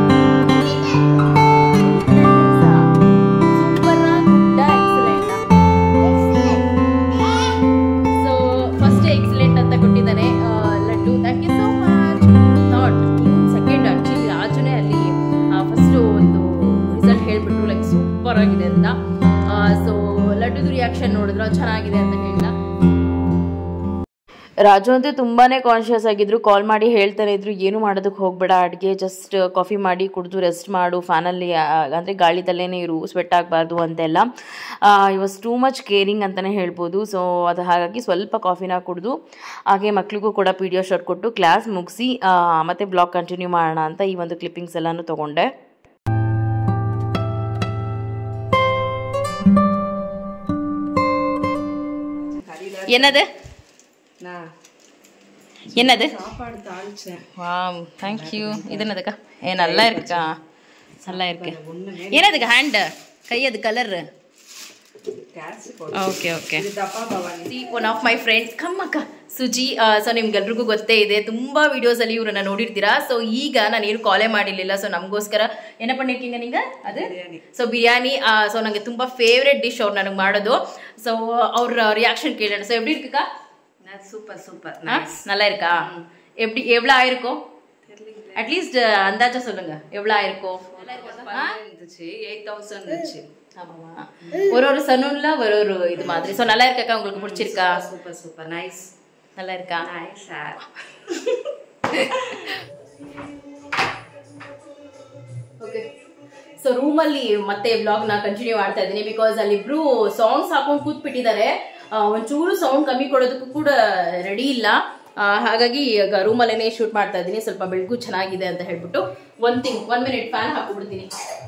ಸೂಪರ್ ಗುಡ್ಡ ಎಕ್ಸಲೆಂಟ್ ಸೊ ಫಸ್ಟ್ ಎಕ್ಸಲೆಂಟ್ ಅಂತ ಕೊಟ್ಟಿದ್ದಾನೆ ಆ, Laddu thank you so much not second actually ರಾಜುನೇ ಅಲ್ಲಿ ಫಸ್ಟ್ ಒಂದು ರಿಸಲ್ಟ್ ಹೇಳ್ಬಿಟ್ರು ಲೈಕ್ ಸೂಪರ್ ಆಗಿದೆ ಅಂತ ಸೊ ಲಡ್ಡುದು ರಿಯಾಕ್ಷನ್ ನೋಡಿದ್ರು ಚೆನ್ನಾಗಿದೆ ಅಂತ ಹೇಳಿದ ರಾಜು ಅಂತೂ ತುಂಬಾನೇ ಕಾನ್ಶಿಯಸ್ ಆಗಿದ್ರು ಕಾಲ್ ಮಾಡಿ ಹೇಳ್ತಾನೆ ಇದ್ರು ಏನು ಮಾಡೋದಕ್ಕೆ ಹೋಗ್ಬೇಡ ಅಡುಗೆ ಜಸ್ಟ್ ಕಾಫಿ ಮಾಡಿ ಕುಡಿದು ರೆಸ್ಟ್ ಮಾಡು ಫ್ಯಾನಲ್ಲಿ ಅಂದರೆ ಗಾಳಿದಲ್ಲೇ ಇರು ಸ್ವೆಟ್ ಆಗಬಾರ್ದು ಅಂತೆಲ್ಲ ಈ ವಾಸ್ ಟೂ ಮಚ್ ಕೇರಿಂಗ್ ಅಂತಲೇ ಹೇಳ್ಬೋದು ಸೊ ಅದು ಹಾಗಾಗಿ ಸ್ವಲ್ಪ ಕಾಫಿನ ಕುಡಿದು ಹಾಗೆ ಮಕ್ಳಿಗೂ ಕೂಡ ಪಿ ಡಿ ಒ ಶಾರ್ಟ್ ಕೊಟ್ಟು ಕ್ಲಾಸ್ ಮುಗಿಸಿ ಮತ್ತೆ ಬ್ಲಾಗ್ ಕಂಟಿನ್ಯೂ ಮಾಡೋಣ ಅಂತ ಈ ಒಂದು ಕ್ಲಿಪ್ಪಿಂಗ್ಸ್ ಎಲ್ಲನೂ ತೊಗೊಂಡೆ என்னது என்னது வாவ் தேங்க் யூ இது என்னதுக்கா ஏ நல்லா இருக்குக்கா நல்லா இருக்கு என்னதுக்கு ஹேண்ட் கை அது colour okay okay one of my friends come ಅಕ್ಕ ಸುಜಿ ಸೊ ನಿಮ್ಗೆಲ್ರಿಗೂ ಗೊತ್ತೇ ಇದೆ ತುಂಬಾ ವಿಡಿಯೋಸ್ ಅಲ್ಲಿ ಇವ್ರನ್ನ ನೋಡಿರ್ತೀರಾ ಸೊ ಈಗ ನಾನು ಏನು ಕಾಲೇ ಮಾಡಿರ್ಲಿಲ್ಲ ಸೊ ನಮಗೋಸ್ಕರ ಏನ பண்ணிருக்கீங்க ನಿಂಗ ಅದು ಸೊ ಬಿರಿಯಾನಿ ಸೊ ನಂಗೆ ತುಂಬಾ ಫೇವ್ರೆಟ್ ಡಿಶ್ ಅವ್ರು ನನಗೆ ಮಾಡೋದು ಸೊ ಅವ್ರ ರಿಯಾಕ್ಷನ್ ಕೇಳೋಣ ಸೊ எப்படி இருக்குக்கா சூப்பர் சூப்பர் ஆ? நல்லா இருக்கா எப்படி எவ்வளோ ஆயிருக்கும் அட்லீஸ்ட் அந்தாச்சா சொல்லுங்க எவ்வளோ ஆயிருக்கும் ஆ? இருந்துச்சு எயிட் தௌசண்ட் இருந்துச்சு ஆமாவா ஒரு ஒரு சலூன்ல ஒரு ஒரு இது மாதிரி ஸோ நல்லா இருக்காக்கா உங்களுக்கு பிடிச்சிருக்கா சூப்பர் சூப்பர் நைஸ் நல்லா இருக்கா நைஸ் சார் ಓಕೆ ಸೊ ರೂಮಲ್ಲಿ ಮತ್ತೆ ವ್ಲಾಗ್ನ ಕಂಟಿನ್ಯೂ ಮಾಡ್ತಾ ಇದ್ದೀನಿ ಬಿಕಾಸ್ ಅಲ್ಲಿ ಇಬ್ರು ಸಾಂಗ್ಸ್ ಹಾಕೊಂಡು ಕೂತ್ಬಿಟ್ಟಿದ್ದಾರೆ ಆ, ಒಂಚೂರು ಸೌಂಡ್ ಕಮ್ಮಿ ಕೊಡೋದಕ್ಕೂ ಕೂಡ ರೆಡಿ ಇಲ್ಲ ಆ, ಹಾಗಾಗಿ ಈಗ ರೂಮಲ್ಲೇನೆ ಶೂಟ್ ಮಾಡ್ತಾ ಇದ್ದೀನಿ ಸ್ವಲ್ಪ ಬೆಳಕು ಚೆನ್ನಾಗಿದೆ ಅಂತ ಹೇಳ್ಬಿಟ್ಟು one thing one minute fan ಹಾಕ್ಬಿಡ್ತೀನಿ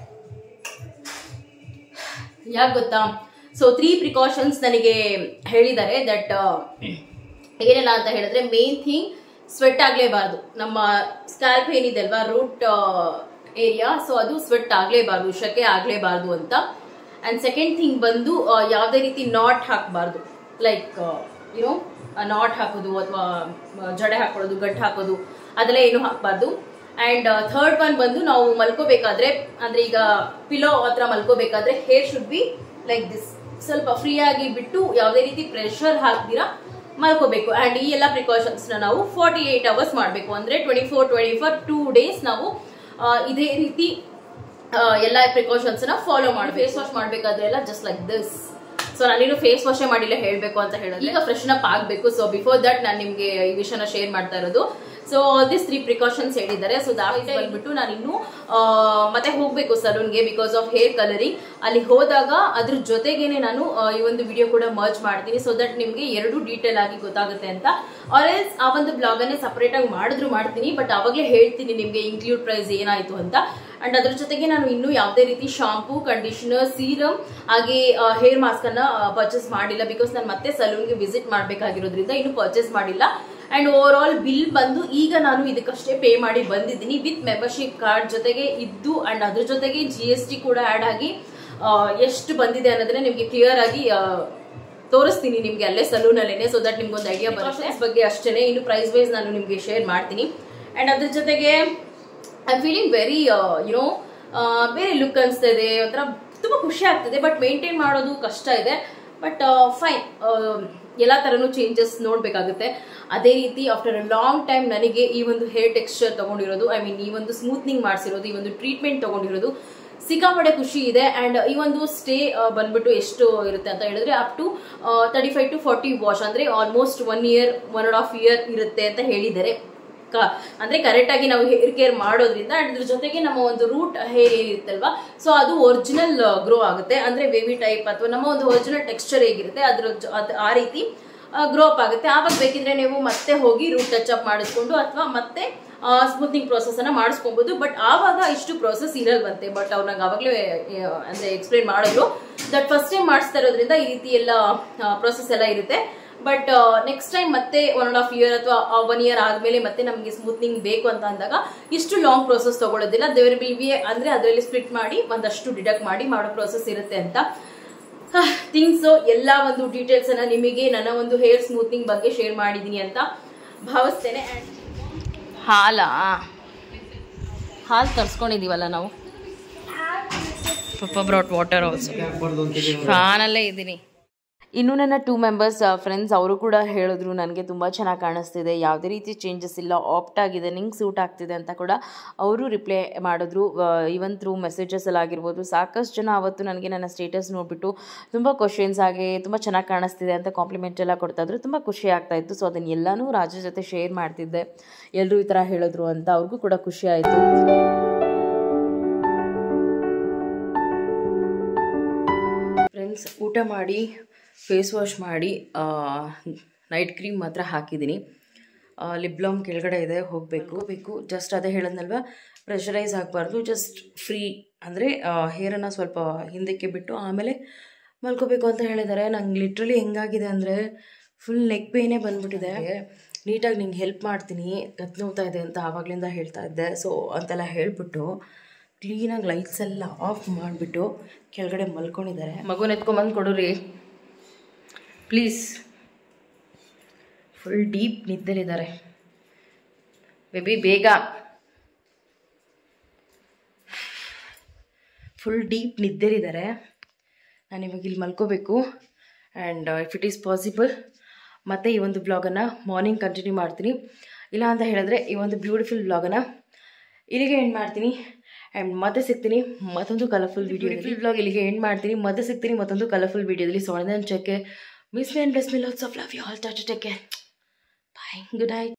ಯಾಕೆ ಗೊತ್ತಾ ಸೊ ತ್ರೀ ಪ್ರಿಕಾಷನ್ಸ್ ನನಗೆ ಹೇಳಿದ್ದಾರೆ ದಟ್ ಏನೆಲ್ಲ ಅಂತ ಹೇಳಿದ್ರೆ ಮೇನ್ ಥಿಂಗ್ ಸ್ವೆಟ್ ಆಗಲೇಬಾರ್ದು ನಮ್ಮ ಸ್ಕ್ಯಾಲ್ಪ್ ಏನಿದೆ ಅಲ್ವಾ ರೂಟ್ ಏರಿಯಾ ಸೊ ಅದು ಸ್ವೆಟ್ ಆಗಲೇಬಾರ್ದು ಶಕೆ ಆಗಲೇಬಾರ್ದು ಅಂತ ಆ್ಯಂಡ್ ಸೆಕೆಂಡ್ ಥಿಂಗ್ ಬಂದು ಆ, ಯಾವುದೇ ರೀತಿ ನಾಟ್ ಹಾಕಬಾರ್ದು ಲೈಕ್ ಯುನೋ ನಾಟ್ ಹಾಕೋದು ಅಥವಾ ಜಡೆ ಹಾಕೊಳ್ಳೋದು ಗಂಟು ಹಾಕೋದು ಅದೆಲ್ಲ ಏನು ಹಾಕಬಾರ್ದು ಆ್ಯಂಡ್ ಥರ್ಡ್ ಒನ್ ಬಂದು ನಾವು ಮಲ್ಕೋಬೇಕಾದ್ರೆ ಅಂದ್ರೆ ಈಗ ಪಿಲೋ ಹತ್ರ ಮಲ್ಕೋಬೇಕಾದ್ರೆ hair should be like this ಸ್ವಲ್ಪ ಫ್ರೀ ಆಗಿ ಬಿಟ್ಟು ಯಾವುದೇ ರೀತಿ ಪ್ರೆಷರ್ ಹಾಕ್ದಿರಾ ಮಲ್ಕೋಬೇಕು ಆ್ಯಂಡ್ ಈ ಎಲ್ಲ ಪ್ರಿಕಾಷನ್ಸ್ನ ನಾವು ಫಾರ್ಟಿ ಏಟ್ ಅವರ್ಸ್ ಮಾಡಬೇಕು ಅಂದ್ರೆ twenty four twenty four two days ನಾವು ಆ, ಇದೇ ರೀತಿ ಆ, ಎಲ್ಲ ಪ್ರಿಕಾಷನ್ಸ್ ನ ಫಾಲೋ ಮಾಡಿ ಫೇಸ್ ವಾಶ್ ಮಾಡ್ಬೇಕಾದ್ರೆ ಎಲ್ಲ ಜಸ್ಟ್ ಲೈಕ್ ದಿಸ್ ಸೊ ನಾನೇನು ಫೇಸ್ ವಾಶೇ ಮಾಡಿಲ್ಲ ಹೇಳಬೇಕು ಅಂತ ಹೇಳಿದ್ರೆ ಈಗ ಫ್ರೆಶನ್ ಅಪ್ ಆಗಬೇಕು ಸೊ ಬಿಫೋರ್ ದಟ್ ನಾನು ನಿಮಗೆ ಈ ವಿಷಯನ ಶೇರ್ ಮಾಡ್ತಾ ಇರೋದು ಸೊ ದಿಸ್ ತ್ರೀ ಪ್ರಿಕಾಷನ್ಸ್ ಹೇಳಿದ್ದಾರೆ ಸೊ ದಾವಿತ ಬಂದ್ಬಿಟ್ಟು ನಾನು ಇನ್ನು ಆ, ಮತ್ತೆ ಹೋಗ್ಬೇಕು ಸಲೂನ್ಗೆ ಬಿಕಾಸ್ ಆಫ್ ಹೇರ್ ಕಲರಿಂಗ್ ಅಲ್ಲಿ ಹೋದಾಗ ಅದ್ರ ಜೊತೆಗೇನೆ ನಾನು ಆ, ಈ ಒಂದು ವಿಡಿಯೋ ಕೂಡ ಮರ್ಜ್ ಮಾಡ್ತೀನಿ ಸೊ ದಟ್ ನಿಮಗೆ ಎರಡು ಡೀಟೇಲ್ ಆಗಿ ಗೊತ್ತಾಗುತ್ತೆ ಅಂತ ಆಲ್ಸ್ ಆ ಒಂದು ಬ್ಲಾಗ್ ಅನ್ನೇ ಸಪರೇಟ್ ಆಗಿ ಮಾಡಿದ್ರು ಮಾಡ್ತೀನಿ ಬಟ್ ಅವಾಗಲೇ ಹೇಳ್ತೀನಿ ನಿಮಗೆ ಇನ್ಕ್ಲೂಡ್ ಪ್ರೈಸ್ ಏನಾಯ್ತು ಅಂತ ಅಂಡ್ ಅದ್ರ ಜೊತೆಗೆ ನಾನು ಇನ್ನೂ ಯಾವುದೇ ರೀತಿ ಶಾಂಪೂ ಕಂಡೀಷನರ್ ಸೀರಮ್ ಹಾಗೆ ಹೇರ್ ಮಾಸ್ಕ್ ಅನ್ನ ಪರ್ಚೇಸ್ ಮಾಡಿಲ್ಲ ಬಿಕಾಸ್ ನಾನು ಮತ್ತೆ ಸಲೂನ್ಗೆ ವಿಸಿಟ್ ಮಾಡಬೇಕಾಗಿರೋದ್ರಿಂದ ಇನ್ನೂ ಪರ್ಚೇಸ್ ಮಾಡಿಲ್ಲ ಅಂಡ್ ಓವರ್ ಆಲ್ ಬಿಲ್ ಬಂದು ಈಗ ನಾನು ಇದಕ್ಕಷ್ಟೇ ಪೇ ಮಾಡಿ ಬಂದಿದ್ದೀನಿ ವಿತ್ ಮೆಂಬರ್ಶಿಪ್ ಕಾರ್ಡ್ ಜೊತೆಗೆ ಇದ್ದು ಅಂಡ್ ಅದ್ರ ಜೊತೆಗೆ ಜಿ ಎಸ್ ಟಿ ಕೂಡ ಆ್ಯಡ್ ಆಗಿ ಆ, ಎಷ್ಟು ಬಂದಿದೆ ಅನ್ನೋದನ್ನ ನಿಮಗೆ ಕ್ಲಿಯರ್ ಆಗಿ ಆ, ತೋರಿಸ್ತೀನಿ ನಿಮ್ಗೆ ಅಲ್ಲೇ ಸಲೂನ್ ಅಲ್ಲೇನೆ ಸೊ ದಟ್ ನಿಮ್ಗೆ ಒಂದು ಐಡಿಯಾ ಬರುತ್ತೆ ಬಗ್ಗೆ ಅಷ್ಟೇ ಇನ್ನು ಪ್ರೈಸ್ ವೈಸ್ ನಾನು ನಿಮ್ಗೆ ಶೇರ್ ಮಾಡ್ತೀನಿ ಅಂಡ್ ಅದ್ರ ಜೊತೆಗೆ ಐ ಫೀಲಿಂಗ್ ವೆರಿ ಯುನೋ ಬೇರೆ ಲುಕ್ ಅನಿಸ್ತಾ ಇದೆ ಒಂಥರ ತುಂಬ ಖುಷಿ ಆಗ್ತಿದೆ ಬಟ್ ಮೇಂಟೈನ್ ಮಾಡೋದು ಕಷ್ಟ ಇದೆ ಬಟ್ ಫೈನ್ ಎಲ್ಲ ಥರನೂ ಚೇಂಜಸ್ ನೋಡಬೇಕಾಗುತ್ತೆ ಅದೇ ರೀತಿ ಆಫ್ಟರ್ ಅ ಲಾಂಗ್ ಟೈಮ್ ನನಗೆ ಈ ಒಂದು ಹೇರ್ ಟೆಕ್ಸ್ಚರ್ ತಗೊಂಡಿರೋದು ಐ ಮೀನ್ ಈ ಒಂದು ಸ್ಮೂತ್ನಿಂಗ್ ಮಾಡಿಸಿರೋದು ಈ ಒಂದು ಟ್ರೀಟ್ಮೆಂಟ್ ತಗೊಂಡಿರೋದು ಸಿಕ್ಕಾಪಟ್ಟೆ ಖುಷಿ ಇದೆ ಅಂಡ್ ಈ ಒಂದು ಸ್ಟೇ ಬಂದ್ಬಿಟ್ಟು ಎಷ್ಟು ಇರುತ್ತೆ ಅಂತ ಹೇಳಿದ್ರೆ up to thirty five to forty wash ಅಂದ್ರೆ almost one year one and half year ಇರುತ್ತೆ ಅಂತ ಹೇಳಿದ್ದಾರೆ ಕ- ಅಂದ್ರೆ ಕರೆಕ್ಟ್ ಆಗಿ ನಾವು ಹೇರ್ ಕೇರ್ ಮಾಡೋದ್ರಿಂದ ಅಂಡ್ ಅದ್ರ ಜೊತೆಗೆ ನಮ್ಮ ಒಂದು ರೂಟ್ ಹೇರ್ ಏನಿರುತ್ತಲ್ವಾ ಸೊ ಅದು ಒರಿಜಿನಲ್ ಗ್ರೋ ಆಗುತ್ತೆ ಅಂದ್ರೆ ಬೇಬಿ ಟೈಪ್ ಅಥವಾ ನಮ್ಮ ಒಂದು ಒರಿಜಿನಲ್ ಟೆಕ್ಸ್ಚರ್ ಹೇಗಿರುತ್ತೆ ಅದ್ರ ಜೊ- ಅದ್- ಆ ರೀತಿ ಗ್ರೋ ಅಪ್ ಆಗುತ್ತೆ ಆವಾಗ ಬೇಕಿದ್ರೆ ನೀವು ಮತ್ತೆ ಹೋಗಿ ರೂಟ್ ಟಚ್ ಅಪ್ ಮಾಡಿಸ್ಕೊಂಡು ಅಥವಾ ಮತ್ತೆ ಸ್ಮೂತಿಂಗ್ ಪ್ರೋಸೆಸ್ ಅನ್ನ ಮಾಡಿಸ್ಕೊಬಹುದು ಬಟ್ ಆವಾಗ ಇಷ್ಟು ಪ್ರೋಸೆಸ್ ಇರಲ್ವಂತೆ ಬಟ್ ಅವ್ರು ನಂಗೆ ಆವಾಗಲೇ ಅಂದ್ರೆ ಎಕ್ಸ್ಪ್ಲೈನ್ ಮಾಡಿದ್ರು ದಟ್ ಫಸ್ಟ್ ಟೈಮ್ ಮಾಡಿಸ್ತಾ ಇರೋದ್ರಿಂದ ಈ ರೀತಿ ಎಲ್ಲ ಪ್ರೋಸೆಸ್ ಎಲ್ಲ ಇರುತ್ತೆ ಬಟ್ ನೆಕ್ಸ್ಟ್ ಟೈಮ್ ಮತ್ತೆ ಒನ್ ಅಂಡ್ ಹಾಫ್ ಇಯರ್ ಅಥವಾ ಒನ್ ಇಯರ್ ಆದ್ಮೇಲೆ ಮತ್ತೆ ನಮಗೆ ಸ್ಮೂತ್ನಿಂಗ್ ಬೇಕು ಅಂತ ಅಂದಾಗ ಇಷ್ಟು ಲಾಂಗ್ ಪ್ರೋಸೆಸ್ ತಗೊಳ್ಳೋದಿಲ್ಲ ದೇವರ ವಿಲ್ ಬಿ ಅಂದ್ರೆ ಅದರಲ್ಲಿ ಸ್ಪ್ಲಿಟ್ ಮಾಡಿ ಒಂದಷ್ಟು ಡಿಡಕ್ಟ್ ಮಾಡಿ ಮಾಡೋ ಪ್ರೋಸೆಸ್ ಇರುತ್ತೆ ಅಂತ ಥಿಂಗ್ಸ್ ಎಲ್ಲ ಒಂದು ಡೀಟೇಲ್ಸ್ ಅನ್ನ ನಿಮಗೆ ನನ್ನ ಒಂದು ಹೇರ್ ಸ್ಮೂತ್ನಿಂಗ್ ಬಗ್ಗೆ ಶೇರ್ ಮಾಡಿದೀನಿ ಅಂತ ಭಾವಿಸ್ತೇನೆ And ಹಾಲಾ ಹಾಲು ತರ್ಸ್ಕೊಂಡಿದೀವಲ್ಲ ನಾವು ಪಪ್ಪ ಬ್ರಾಟ್ ವಾಟರ್ ಆಲ್ಸೋ ಹಾಕ್ಬಾರ್ದು ಅಂತಿದ್ದೀವಿ ಫ್ಯಾನಲ್ಲೇ ಇದ್ದೀನಿ ಇನ್ನು ನನ್ನ ಟೂ ಮೆಂಬರ್ಸ್ ಫ್ರೆಂಡ್ಸ್ ಅವರು ಕೂಡ ಹೇಳಿದ್ರು ನನಗೆ ತುಂಬ ಚೆನ್ನಾಗಿ ಕಾಣಿಸ್ತಿದೆ ಯಾವುದೇ ರೀತಿ ಚೇಂಜಸ್ ಇಲ್ಲ ಆಪ್ಟ್ ಆಗಿದೆ ನಿಂಗೆ ಸೂಟ್ ಆಗ್ತಿದೆ ಅಂತ ಕೂಡ ಅವರು ರಿಪ್ಲೈ ಮಾಡಿದ್ರು ಈವನ್ ಥ್ರೂ ಮೆಸೇಜಸ್ ಅಲ್ಲಿ ಆಗಿರ್ಬೋದು ಸಾಕಷ್ಟು ಜನ ಅವತ್ತು ನನಗೆ ನನ್ನ ಸ್ಟೇಟಸ್ ನೋಡಿಬಿಟ್ಟು ತುಂಬ ಕ್ವಶನ್ಸ್ ಆಗಿ ತುಂಬ ಚೆನ್ನಾಗಿ ಕಾಣಿಸ್ತಿದೆ ಅಂತ ಕಾಂಪ್ಲಿಮೆಂಟ್ ಎಲ್ಲ ಕೊಡ್ತಾ ಇದ್ರು ತುಂಬ ಖುಷಿ ಆಗ್ತಾ ಇತ್ತು ಸೊ ಅದನ್ನೆಲ್ಲನೂ ರಾಜು ಜೊತೆ ಶೇರ್ ಮಾಡ್ತಿದ್ದೆ ಎಲ್ಲರೂ ಈ ಥರ ಹೇಳಿದ್ರು ಅಂತ ಅವ್ರಿಗೂ ಕೂಡ ಖುಷಿ ಆಯಿತು ಫ್ರೆಂಡ್ಸ್ ಊಟ ಮಾಡಿ ಫೇಸ್ ವಾಶ್ ಮಾಡಿ ನೈಟ್ ಕ್ರೀಮ್ ಮಾತ್ರ ಹಾಕಿದ್ದೀನಿ ಲಿಪ್ ಬಾಮ್ ಕೆಳಗಡೆ ಇದೆ ಹೋಗಬೇಕು ಬೇಕು ಜಸ್ಟ್ ಅದೇ ಹೇಳದ್ನಲ್ವ ಪ್ರೆಷರೈಸ್ ಆಗಬಾರ್ದು ಜಸ್ಟ್ ಫ್ರೀ ಅಂದರೆ ಹೇರನ್ನು ಸ್ವಲ್ಪ ಹಿಂದಕ್ಕೆ ಬಿಟ್ಟು ಆಮೇಲೆ ಮಲ್ಕೋಬೇಕು ಅಂತ ಹೇಳಿದ್ದಾರೆ ನಂಗೆ ಲಿಟ್ರಲಿ ಹೆಂಗಾಗಿದೆ ಅಂದರೆ ಫುಲ್ ನೆಕ್ ಪೇನೇ ಬಂದ್ಬಿಟ್ಟಿದೆ ನೀಟಾಗಿ ನಿಂಗೆ ಹೆಲ್ಪ್ ಮಾಡ್ತೀನಿ ಕತ್ ನೋವ್ತಾ ಇದೆ ಅಂತ ಆವಾಗಲಿಂದ ಹೇಳ್ತಾ ಇದ್ದೆ ಸೊ ಅಂತೆಲ್ಲ ಹೇಳ್ಬಿಟ್ಟು ಕ್ಲೀನಾಗಿ ಲೈಟ್ಸ್ ಎಲ್ಲ ಆಫ್ ಮಾಡಿಬಿಟ್ಟು ಕೆಳಗಡೆ ಮಲ್ಕೊಂಡಿದ್ದಾರೆ ಮಗುನ ಎತ್ಕೊಂಬಂದು ಕೊಡುರಿ ಪ್ಲೀಸ್ ಫುಲ್ ಡೀಪ್ ನಿದ್ದೆಲಿದ್ದಾರೆ ಬೇಬಿ ಬೇಗ ಫುಲ್ ಡೀಪ್ ನಿದ್ದೆಲಿದ್ದಾರೆ ನಾನು ಇವಾಗ ಇಲ್ಲಿ ಮಲ್ಕೋಬೇಕು and if it is possible ಮತ್ತೆ ಈ ಒಂದು ಬ್ಲಾಗನ್ನು ಮಾರ್ನಿಂಗ್ ಕಂಟಿನ್ಯೂ ಮಾಡ್ತೀನಿ ಇಲ್ಲ ಅಂತ ಹೇಳಿದ್ರೆ ಈ ಒಂದು ಬ್ಯೂಟಿಫುಲ್ ಬ್ಲಾಗನ್ನು ಇಲ್ಲಿಗೆ ಎಂಡ್ ಮಾಡ್ತೀನಿ ಆ್ಯಂಡ್ ಮತ್ತೆ ಸಿಗ್ತೀನಿ ಮತ್ತೊಂದು ಕಲರ್ಫುಲ್ ವಿಡಿಯೋ ಬ್ಲಾಗ್ ಇಲ್ಲಿಗೆ ಎಂಡ್ ಮಾಡ್ತೀನಿ ಮತ್ತೆ ಸಿಗ್ತೀನಿ ಮತ್ತೊಂದು ಕಲರ್ಫುಲ್ ವಿಡಿಯೋದಲ್ಲಿ ಸೊ ಚೆಕ್ಕೆ miss me and bless me lots of love you all ಟಾಟಾ take care bye good night